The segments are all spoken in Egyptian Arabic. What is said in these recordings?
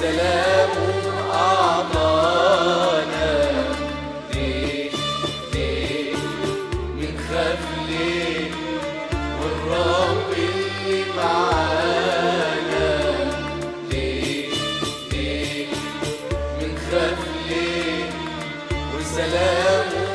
وسلامه أعطانا ليه ليه بنخاف ليه والرب اللي معانا ليه ليه بنخاف ليه وسلامه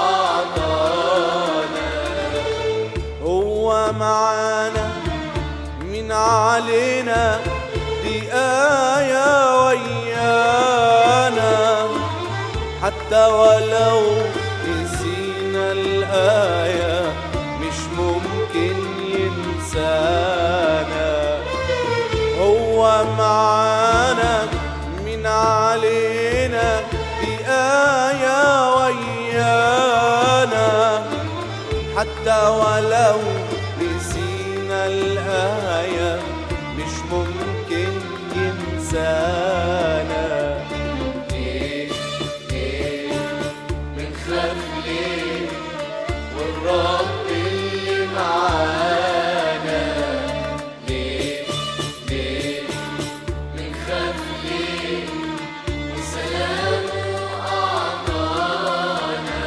أعطانا هو معانا من علينا دي آية ويانا حتى ولو نسينا الآية مش ممكن ينسانا هو معانا من علينا دي آية ويانا حتى ولو نسينا الآية مش ممكن ينسانا ليه ليه بنخاف ليه والرب اللي معانا ليه ليه بنخاف ليه وسلامه أعطانا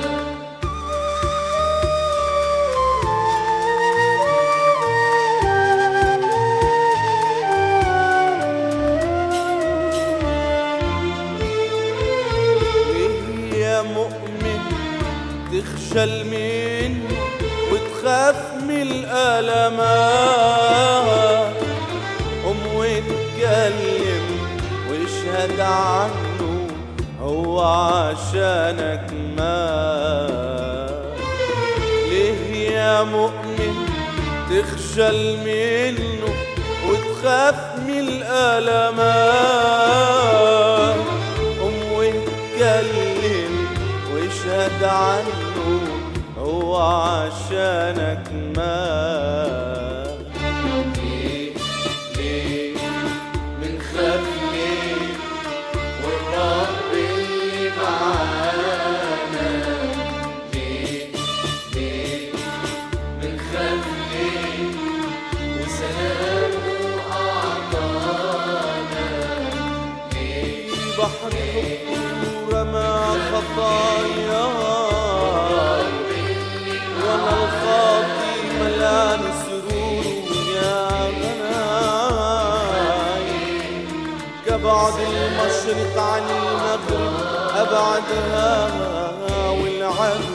ليه يا مؤمن تخجل منه وتخاف من الألمات قم واتكلم واشهد عنه هو عشانك مات ليه يا مؤمن تخجل منه وتخاف من الألمات قم واتكلم واشهد عنه هو عشانك مات ليه ليه بنخاف ليه والرب اللي معانا ليه ليه بنخاف ليه وسلامه أعطانا ليه بحر حبه رمى خطايا وانا الخاطي ملان سرور يا غناي كبعد المشرق عن المغرب ابعدها والعالم